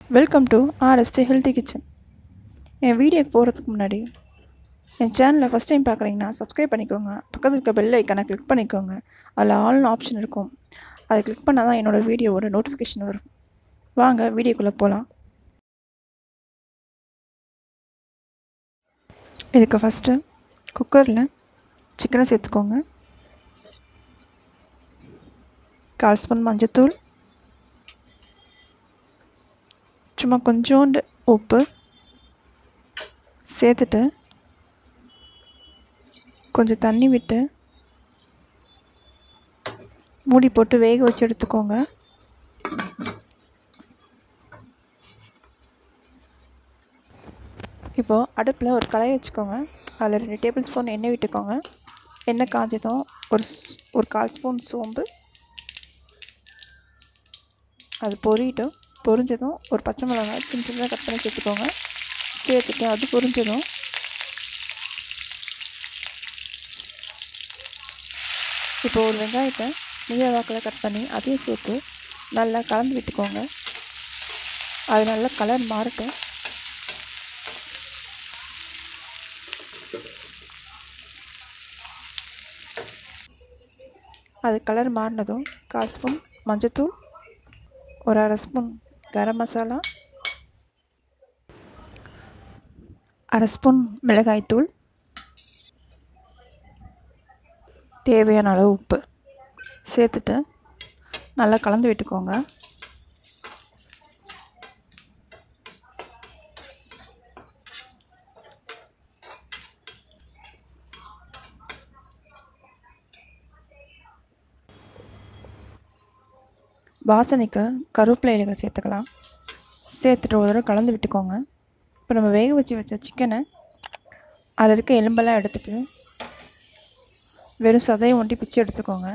welcome to R S T healthy kitchen என் வீடியோக்கு போகிறதுக்கு முன்னாடி என் சேனலை ஃபஸ்ட் டைம் பார்க்குறீங்கன்னா சப்ஸ்கிரைப் பண்ணிக்கோங்க பக்கத்தில் இருக்க பெல் ஐக்கனை கிளிக் பண்ணிக்கோங்க அதில் ஆல்னு ஆப்ஷன் இருக்கும் அதை கிளிக் பண்ணால் தான் என்னோடய வீடியோவோட நோட்டிஃபிகேஷன் வரும் வாங்க வீடியோக்குள்ளே போகலாம் இதுக்கு ஃபஸ்ட்டு குக்கரில் சிக்கனை சேர்த்துக்கோங்க கால் ஸ்பூன் மஞ்சத்தூள் சும்மா கொஞ்சோண்டு உப்பு சேர்த்துட்டு கொஞ்சம் தண்ணி விட்டு மூடி போட்டு வேக வச்சு எடுத்துக்கோங்க இப்போது அடுப்பில் ஒரு கடாய் வச்சுக்கோங்க அதில் ரெண்டு டேபிள் ஸ்பூன் எண்ணெய் விட்டுக்கோங்க எண்ணெய் காஞ்சதும் ஒரு ஒரு கால் ஸ்பூன் சோம்பு அது பொரியட்டும் பொரிஞ்சதும் ஒரு பச்சை மிளகாய் சின்ன சின்னதாக கட் பண்ணி சேர்த்துக்கோங்க சேர்த்துட்டு அது பொரிஞ்சதும் இப்போ ஒரு வெங்காயத்தை நீல வாக்கில் கட் பண்ணி அதையும் சேர்த்து நல்லா கலந்து விட்டுக்கோங்க அது நல்லா கலர் மாறட்டும் அது கலர் மாறினதும் கால் ஸ்பூன் மஞ்சத்தூள் ஒரு அரை ஸ்பூன் கரம் மசாலா அரை ஸ்பூன் மிளகாய்த்தூள் தேவையான அளவு உப்பு சேர்த்துட்டு நல்லா கலந்து விட்டுக்கோங்க வாசனைக்கு கருவேப்பிலை இலைகள் சேர்த்துக்கலாம் சேர்த்துட்டு ஒரு தடவை கலந்து விட்டுக்கோங்க இப்போ நம்ம வேக வச்சு வச்ச சிக்கனை அதில் இருக்க எலும்பெல்லாம் எடுத்துட்டு வெறும் சதையை ஒண்டி பிச்சு எடுத்துக்கோங்க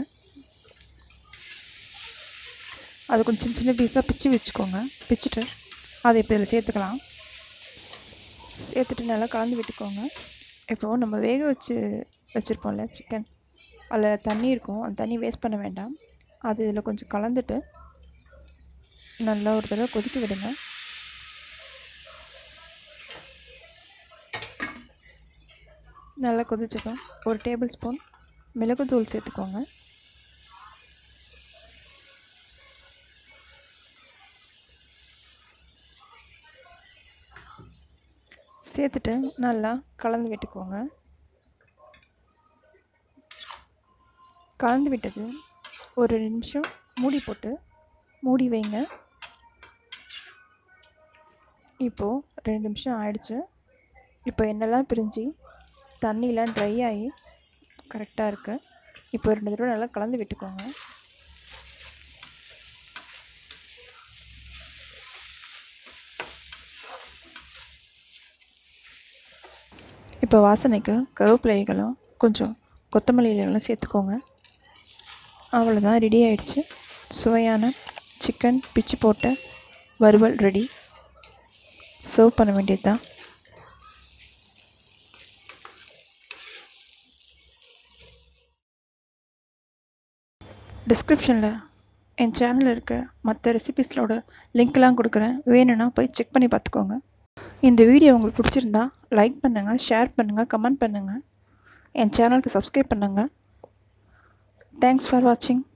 அது கொஞ்சம் சின்ன சின்ன பீஸாக பிச்சு வச்சுக்கோங்க பிச்சுட்டு அதை இப்போ இதில் சேர்த்துக்கலாம் சேர்த்துட்டு நல்லா கலந்து விட்டுக்கோங்க இப்போது நம்ம வேக வச்சு வச்சுருப்போம்ல சிக்கன் அதில் தண்ணி இருக்கும் அந்த தண்ணி வேஸ்ட் பண்ண வேண்டாம் அது இதில் கொஞ்சம் கலந்துட்டு நல்லா ஒரு தடவை கொதிக்க விடுங்க நல்லா கொதிச்சதும் ஒரு டேபிள் ஸ்பூன் மிளகுத்தூள் சேர்த்துக்கோங்க சேர்த்துட்டு நல்லா கலந்து விட்டுக்கோங்க கலந்து விட்டது ஒரு நிமிஷம் மூடி போட்டு மூடி வைங்க இப்போது ரெண்டு நிமிஷம் ஆயிடுச்சு இப்போ எண்ணெய்லாம் பிரிஞ்சு தண்ணியெலாம் ட்ரை ஆகி கரெக்டாக இருக்குது இப்போ ரெண்டு தடவை நல்லா கலந்து விட்டுக்கோங்க இப்போ வாசனைக்கு கருவேப்பிலைகளும் கொஞ்சம் கொத்தமல்லி இலைகளும் சேர்த்துக்கோங்க அவ்வளோதான் ரெடி ஆயிடுச்சு சுவையான சிக்கன் பிச்சு போட்ட வறுவல் ரெடி சர்வ் பண்ண வேண்டியது தான் டிஸ்கிரிப்ஷனில் என் சேனலில் இருக்க மற்ற ரெசிபீஸோட லிங்க்லாம் கொடுக்குறேன் வேணும்னா போய் செக் பண்ணி பார்த்துக்கோங்க இந்த வீடியோ உங்களுக்கு பிடிச்சிருந்தா லைக் பண்ணுங்கள் ஷேர் பண்ணுங்கள் கமெண்ட் பண்ணுங்கள் என் சேனலுக்கு சப்ஸ்கிரைப் பண்ணுங்கள் தேங்க்ஸ் ஃபார் வாட்சிங்